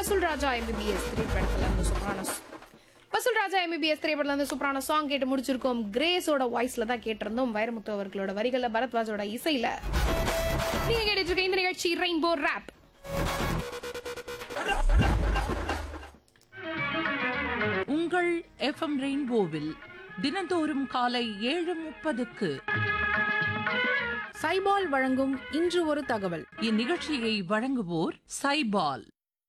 வசூல் ராஜா எம்பிபிஎஸ் திரைப்படத்துல இருந்து சூப்பரான ஸ்- வசூல் ராஜா எம்பிபிஎஸ் திரைப்படத்துல இருந்து சூப்பரான சாங் கேட்டு முடிச்சிருக்கோம் கிரேஸோட வாய்ஸ்ல தான் கேட்டிருந்தோம் வைரமுத்து அவர்களோட வரிகள்ல பரத்வாஜோட இசையில நீங்க கேட்டுட்டு இருக்க இந்த நிகழ்ச்சி ரெயின்போ ரேப் உங்கள் எஃப்எம் ரெயின்போவில் தினந்தோறும் காலை ஏழு முப்பதுக்கு சைபால் வழங்கும் இன்று ஒரு தகவல் இந்நிகழ்ச்சியை வழங்குவோர் சைபால்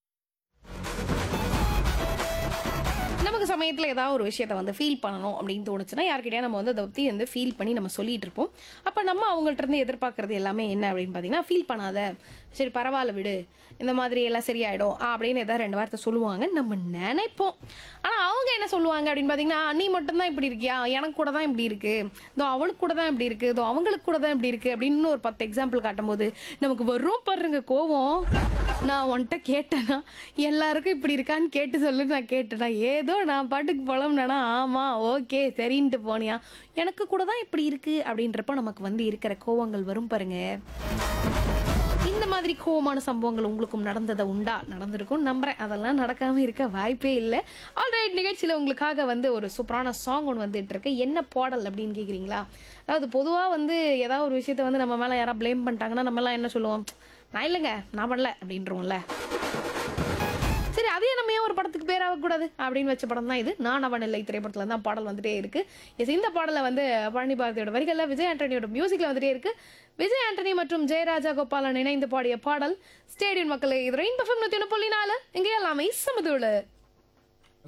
நமக்கு சமயத்தில் ஏதாவது ஒரு விஷயத்தை வந்து ஃபீல் பண்ணணும் அப்படின்னு தோணுச்சுன்னா யார்கிட்டயா நம்ம வந்து அதை பற்றி வந்து ஃபீல் பண்ணி நம்ம சொல்லிட்டு இருப்போம் அப்போ நம்ம அவங்கள்ட்ட இருந்து எதிர்பார்க்கறது எல்லாமே என்ன அப்படின்னு பார்த்தீங்கன்னா ஃபீல் பண்ணாத சரி பரவாயில்ல விடு இந்த மாதிரி எல்லாம் சரியாயிடும் ஆ, அப்படின்னு ஏதாவது ரெண்டு வார்த்தை சொல்லுவாங்க நம்ம நினைப்போம் ஆனால் அவங்க என்ன சொல்லுவாங்க அப்படின்னு பார்த்தீங்கன்னா நீ மட்டும்தான் இப்படி இருக்கியா எனக்கு கூட தான் இப்படி இருக்கு இதோ அவளுக்கு கூட தான் இப்படி இருக்கு இதோ அவங்களுக்கு கூட தான் இப்படி இருக்கு அப்படின்னு ஒரு பத்து எக்ஸாம்பிள் காட்டும்போது நமக்கு வரும் பாருங்க கோவம் நான் உன்கிட்ட கேட்டேனா எல்லாருக்கும் இப்படி இருக்கான்னு கேட்டு சொல்லு நான் கேட்டேனா ஏதோ நான் பாட்டுக்கு புலம்புனா ஆமா ஓகே சரின்ட்டு போனியா எனக்கு கூட தான் இப்படி இருக்கு அப்படின்றப்ப நமக்கு வந்து இருக்கிற கோவங்கள் வரும் பாருங்க இந்த மாதிரி கோவமான சம்பவங்கள் உங்களுக்கும் நடந்ததை உண்டா நடந்திருக்கும் நம்புறேன் அதெல்லாம் நடக்காம இருக்க வாய்ப்பே இல்லை ஆல்ரைட் நிகழ்ச்சியில உங்களுக்காக வந்து ஒரு சூப்பரான சாங் ஒன்று வந்துட்டு இருக்கு என்ன பாடல் அப்படின்னு கேக்குறீங்களா அதாவது பொதுவா வந்து ஏதாவது ஒரு விஷயத்த வந்து நம்ம மேல யாராவது ப்ளேம் பண்ணிட்டாங்கன்னா நம்ம எல்லாம் என்ன சொல்லுவோம் நான் இல்லைங்க நான் பண்ணல அப்படின்றோம்ல சரி அதே நம்ம ஏன் ஒரு படத்துக்கு பேர் ஆகக்கூடாது அப்படின்னு வச்ச படம் தான் இது நான் அவன் இல்லை திரைப்படத்துல தான் பாடல் வந்துட்டே இருக்கு Yes, இந்த பாடலை வந்து பழனி பாரதியோட வரிகளில் விஜய் ஆண்டனியோட மியூசிக்ல வந்துட்டே இருக்கு விஜய் ஆண்டனி மற்றும் ஜெயராஜா கோபாலன் இணைந்து பாடிய பாடல் ஸ்டேடியம் மக்களே இது ரெயின் பஃபம் நூத்தி ஒன்று புள்ளி நாலு இங்கே எல்லாமே சமதுள்ள